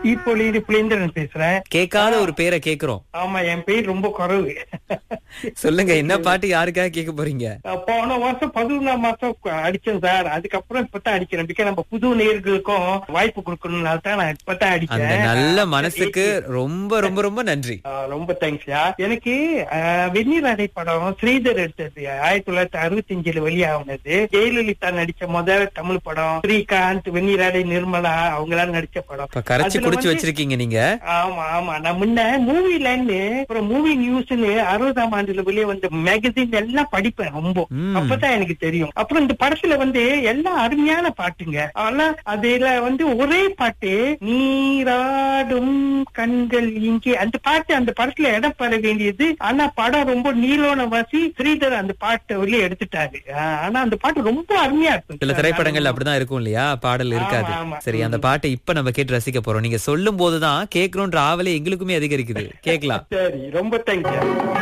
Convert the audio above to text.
தீப்பொழி புலேந்திரன் பேசுறேன் கேட்காத ஒரு பேரை கேக்குறோம் ஆமா என் பேர் ரொம்ப குறைவு சொல்லுங்க என்ன பாட்டு யாருக்காக கேட்க போறீங்க போன வருஷம் பதினொன்றாம் மாசம் அடிச்சேன் சார் அதுக்கப்புறம் இப்பதான் அடிக்கிறேன் பிகாஸ் நம்ம புது நேர்களுக்கும் வாய்ப்பு கொடுக்கணும்னால தான் நான் இப்பதான் அந்த அடிச்சேன் நல்ல மனசுக்கு ரொம்ப ரொம்ப ரொம்ப நன்றி ஆ, ரொம்ப தேங்க்ஸ்யா எனக்கு ஆ, வெந்நீர் அடை படம் ஸ்ரீதர் எடுத்தது ஆயிரத்தி தொள்ளாயிரத்தி அறுபத்தி அஞ்சுல வெளியாகுனது ஜெயலலிதா நடிச்ச முதல் தமிழ் படம் ஸ்ரீகாந்த் வெந்நீர் அடை நிர்மலா அவங்க எல்லாம் நடிச்ச படம் இப்ப கரைச்சு அதுல குடிச்சு வந்து- வச்சிருக்கீங்க நீங்க ஆமா ஆமா நான் முன்ன மூவி லேண்டு அப்புறம் மூவி நியூஸ்னு அறுபதாம் ஆண்டுல வெளியே வந்த மேகசின் எல்லாம் படிப்பேன் ரொம்ப ம். அப்பதான் எனக்கு தெரியும் அப்புறம் இந்த படத்துல வந்து எல்லாம் அருமையான பாட்டுங்க ஆனா அதுல வந்து ஒரே பாட்டு நீராடும் கண்கள் இங்கே அந்த பாட்டு அந்த படத்துல இடம் பெற வேண்டியது ஆனா படம் ரொம்ப நீலோன வாசி ஸ்ரீதர் அந்த பாட்டை வெளியே எடுத்துட்டாரு ஆஹ் ஆனா அந்த பாட்டு ரொம்ப அருமையா இருக்கும் சில திரைப்படங்கள் அப்படிதான் இருக்கும் இல்லையா பாடல் இருக்காது ஆமா, ஆமா. சரி அந்த பாட்டை இப்ப நம்ம கேட்டு ரசிக்க போறோம் நீங்க சொல்லும் போதுதான் கேட்கணும்ன்ற ஆவலே எங்களுக்குமே அதிகரிக்குது கேட்கலாம் சரி ரொம்ப தேங்க்ஸ்